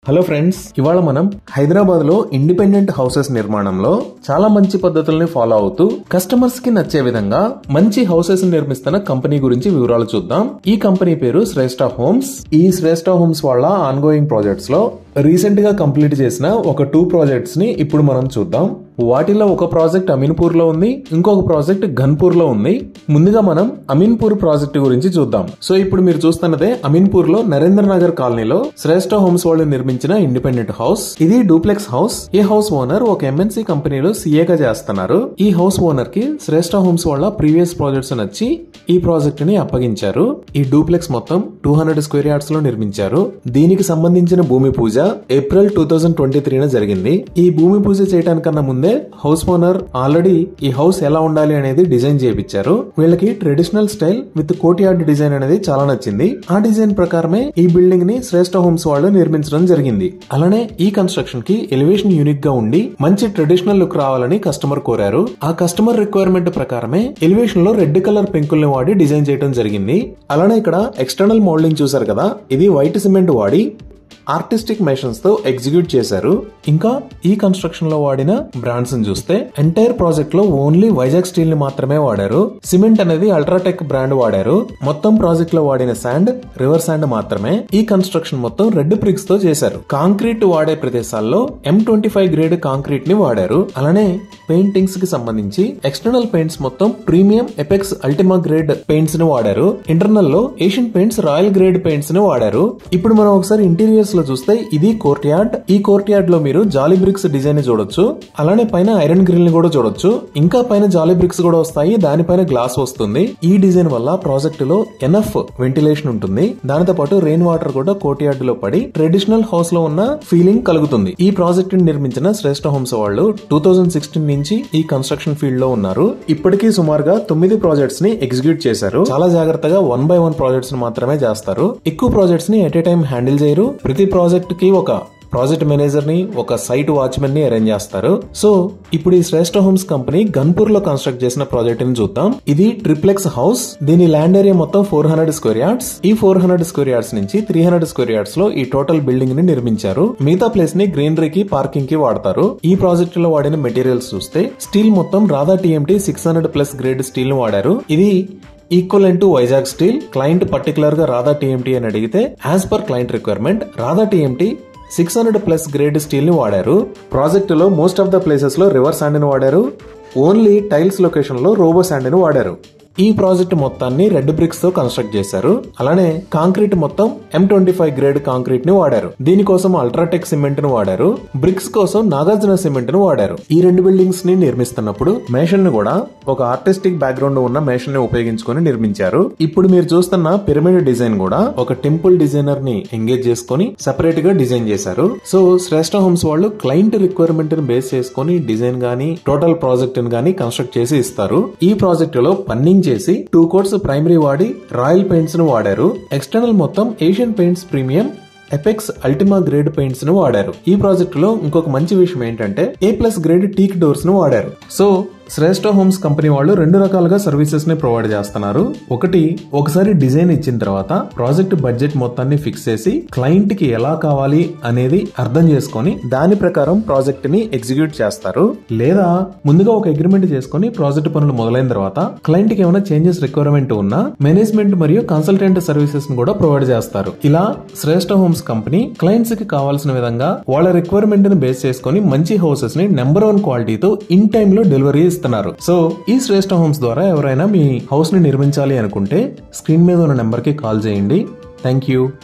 hello friends ఇవాళ మనం హైదరాబాద్ లో ఇండిపెండెంట్ హౌసెస్ నిర్మాణంలో చాలా మంచి పద్ధతుల్ని ఫాలో అవుతూ కస్టమర్స్ కి నచ్చే విధంగా మంచి హౌసెస్ నిర్మిస్తున్న కంపెనీ గురించి వివరాలు చూద్దాం ఈ కంపెనీ పేరు శ్రేష్ఠ హోమ్స్ ఈ శ్రేష్ఠ హోమ్స్ వాళ్ళ ఆన్ గోయింగ్ ప్రాజెక్ట్స్ లో రీసెంట్ గా కంప్లీట్ చేసిన ఒక టూ ప్రాజెక్ట్స్ ని ఇప్పుడు మనం చూద్దాం వాటిలో ఒక ప్రాజెక్ట్ అమీన్పూర్ లో ఉంది ఇంకొక ప్రాజెక్ట్ ఘన్పూర్ లో ఉంది ముందుగా మనం అమీన్పూర్ ప్రాజెక్ట్ గురించి చూద్దాం సో ఇప్పుడు మీరు చూస్తున్నదే అమీన్పూర్ లో నరేంద్ర నగర్ కాలనీలో శ్రేష్ఠ హోమ్స్ వాళ్ళు నిర్మించిన ఇండిపెండెంట్ హౌస్ ఇది డూప్లెక్స్ హౌస్ ఈ హౌస్ ఓనర్ ఒక ఎంఎన్సీ కంపెనీలో సీఏగా చేస్తున్నారు ఈ హౌస్ ఓనర్ కి శ్రేష్ఠ హోమ్స్ వాళ్ళ ప్రీవియస్ ప్రాజెక్ట్స్ నచ్చి ఈ ప్రాజెక్ట్ ని అప్పగించారు ఈ డూప్లెక్స్ మొత్తం టూ హండ్రెడ్ స్క్వేర్ యార్డ్స్ లో నిర్మించారు దీనికి సంబంధించిన భూమి పూజ ఏప్రిల్ టూ థౌజండ్ ట్వంటీ త్రీన జరిగింది ఈ భూమి పూజ చేయడానికన్నా ముందే హౌస్ ఓనర్ ఆల్రెడీ ఈ హౌస్ ఎలా ఉండాలి అనేది డిజైన్ చేయించారు వీళ్ళకి traditional style with courtyard design అనేది చాలా నచ్చింది ఆ డిజైన్ ప్రకారమే ఈ బిల్డింగ్ ని శ్రేష్ఠ హోమ్స్ వాళ్ళు నిర్మించడం జరిగింది అలానే ఈ కన్స్ట్రక్షన్ కి ఎలివేషన్ యూనిక్ గా ఉండి మంచి ట్రెడిషనల్ లుక్ రావాలని కస్టమర్ కోరారు ఆ కస్టమర్ రిక్వైర్మెంట్ ప్రకారమే ఎలివేషన్ లో రెడ్ కలర్ పెంకుల్ని వాడి డిజైన్ చేయడం జరిగింది అలానే ఇక్కడ ఎక్స్టర్నల్ మోల్డింగ్ చూసారు కదా ఇది వైట్ సిమెంట్ వాడి ఆర్టిస్టిక్ మెషన్స్ తో ఎగ్జిక్యూట్ చేశారు ఇంకా ఈ కన్స్ట్రక్షన్ లో వాడిన బ్రాండ్స్ చూస్తే ఎంటైర్ ప్రాజెక్ట్ లో ఓన్లీ వైజాగ్ స్టీల్ ని మాత్రమే వాడారు సిమెంట్ అనేది అల్ట్రాటెక్ బ్రాండ్ వాడారు మొత్తం ప్రాజెక్ట్ లో వాడిన శాండ్ రివర్ శాండ్ మాత్రమే ఈ కన్స్ట్రక్షన్ మొత్తం రెడ్ బ్రిక్స్ తో చేశారు కాంక్రీట్ వాడే ప్రదేశాల్లో M twenty five grade concrete ని వాడారు అలానే పెయింటింగ్స్ కి సంబంధించి ఎక్స్టర్నల్ పెయింట్స్ మొత్తం premium Apex Ultima grade paints ని వాడారు ఇంటర్నల్ లో Asian Paints Royal grade paints ని వాడారు ఇప్పుడు మనం ఒకసారి ఇంటీరియర్స్ లో చూస్తే ఇది కోర్ట్ యార్డ్ ఈ కోర్ట్ యార్డ్ లో మీరు జాలీ బ్రిక్స్ డిజైన్ ని చూడొచ్చు అలానే పైన ఐరన్ గ్రిల్ ని కూడా చూడొచ్చు ఇంకా పైన జాలీ బ్రిక్స్ కూడా వస్తాయి దానిపైన గ్లాస్ వస్తుంది ఈ డిజైన్ వల్ల ప్రాజెక్ట్ లో ఎనఫ్ వెంటిలేషన్ ఉంటుంది దానితో పాటు రెయిన్ వాటర్ కూడా కోర్ట్ యార్డ్ లో పడి ట్రెడిషనల్ హౌస్ లో ఉన్న ఫీలింగ్ కలుగుతుంది ఈ ప్రాజెక్ట్ ని నిర్మించిన శ్రేష్ఠ హోమ్స్ వాళ్ళు టూ థౌజండ్ సిక్స్టీన్ నుంచి ఈ కన్స్ట్రక్షన్ ఫీల్డ్ లో ఉన్నారు ఇప్పటికీ సుమారుగా తొమ్మిది ప్రాజెక్ట్స్ ని ఎగ్జిక్యూట్ చేశారు చాలా జాగ్రత్తగా వన్ బై వన్ ప్రాజెక్ట్స్ ని మాత్రమే చేస్తారు ఎక్కువ ప్రాజెక్ట్స్ ని ఎట్ ఏ టైం హ్యాండిల్ చేయరు ప్రతి ప్రాజెక్ట్ కి ఒక ప్రాజెక్ట్ మేనేజర్ ని ఒక సైట్ వాచ్మెన్ ని అరేంజ్ చేస్తారు సో ఇప్పుడు ఈ శ్రేష్ఠ హోమ్స్ కంపెనీ గన్పూర్ లో కన్స్ట్రక్ట్ చేసిన ప్రాజెక్ట్ ని చూద్దాం ఇది ట్రిప్లెక్స్ హౌస్ దీని ల్యాండ్ ఏరియా మొత్తం ఫోర్ హండ్రెడ్ స్క్వేర్ యార్డ్స్ ఈ ఫోర్ హండ్రెడ్ స్క్వేర్ యార్డ్స్ నుంచి త్రీ హండ్రెడ్ స్క్వేర్ యార్డ్స్ లో ఈ టోటల్ బిల్డింగ్ ని నిర్మించారు మిగతా ప్లేస్ ని గ్రీనరీకి పార్కింగ్ కి వాడతారు ఈ ప్రాజెక్ట్ లో వాడిన మెటీరియల్స్ చూస్తే స్టీల్ మొత్తం Radha TMT six hundred plus grade steel ని వాడారు ఇది equal to Vizag steel client particular గా రాధా టీఎంటీ అని అడిగితే as per client requirement Radha TMT six hundred plus grade steel ని వాడారు ప్రాజెక్ట్ లో మోస్ట్ ఆఫ్ ద ప్లేసెస్ లో రివర్ శాండ్ ని వాడారు ఓన్లీ టైల్స్ లొకేషన్ లో రోబో శాండ్ ని వాడారు ఈ ప్రాజెక్ట్ మొత్తాన్ని రెడ్ బ్రిక్స్ తో కన్స్ట్రక్ట్ చేశారు అలానే కాంక్రీట్ మొత్తం M twenty five grade concrete ని వాడారు దీనికోసం అల్ట్రాటెక్ సిమెంట్ ని వాడారు బ్రిక్స్ కోసం నాగార్జున సిమెంట్ ని వాడారు ఈ రెండు బిల్డింగ్స్ ని నిర్మిస్తున్నప్పుడు మేషన్ ని కూడా ఒక ఆర్టిస్టిక్ బ్యాక్గ్రౌండ్ ఉన్న మేషన్ ని ఉపయోగించుకొని నిర్మించారు ఇప్పుడు మీరు చూస్తున్న పిరమిడ్ డిజైన్ కూడా ఒక టెంపుల్ డిజైనర్ ని ఎంగేజ్ చేసుకొని సెపరేట్ గా డిజైన్ చేశారు సో శ్రేష్ఠ హోమ్స్ వాళ్ళు క్లయింట్ రిక్వైర్మెంట్ ని బేస్ చేసుకొని డిజైన్ గానీ టోటల్ ప్రాజెక్ట్ ని గానీ కన్స్ట్రక్ట్ చేసి ఇస్తారు ఈ ప్రాజెక్ట్ లో పన్నింగ్ చేసి టూ కోట్స్ ప్రైమరీ వాడి రాయల్ పెయింట్స్ ను వాడారు ఎక్స్టర్నల్ మొత్తం Asian Paints premium Apex Ultima grade paints ను వాడారు ఈ ప్రాజెక్ట్ లో ఇంకొక మంచి విషయం ఏంటంటే A plus grade teak doors ను వాడారు సో శ్రేష్ఠ హోమ్స్ కంపెనీ వాళ్ళు రెండు రకాలుగా సర్వీసెస్ ని ప్రొవైడ్ చేస్తున్నారు ఒకటి ఒకసారి డిజైన్ ఇచ్చిన తర్వాత ప్రాజెక్ట్ బడ్జెట్ మొత్తాన్ని ఫిక్స్ చేసి క్లయింట్ కి ఎలా కావాలి అనేది అర్థం చేసుకొని దాని ప్రకారం ప్రాజెక్ట్ ని ఎగ్జిక్యూట్ చేస్తారు లేదా ముందుగా ఒక అగ్రిమెంట్ చేసుకొని ప్రాజెక్ట్ పనులు మొదలైన తర్వాత క్లయింట్ కి ఏమైనా చేంజెస్ రిక్వైర్మెంట్ ఉన్నా మేనేజ్మెంట్ మరియు కన్సల్టెంట్ సర్వీసెస్ ను కూడా ప్రొవైడ్ చేస్తారు ఇలా శ్రేష్ఠ హోమ్స్ కంపెనీ క్లయింట్స్ కి కావాల్సిన విధంగా వాళ్ళ రిక్వైర్మెంట్ ని బేస్ చేసుకొని మంచి హౌసెస్ ని నెంబర్ వన్ క్వాలిటీతో ఇన్ టైమ్ లో డెలివరీ ఇస్తున్నారు సో ఈ శ్రేష్ఠ హోమ్స్ ద్వారా ఎవరైనా మీ హౌస్ ని నిర్మించాలి అనుకుంటే స్క్రీన్ మీద ఉన్న నెంబర్ కి కాల్ చేయండి థ్యాంక్ యూ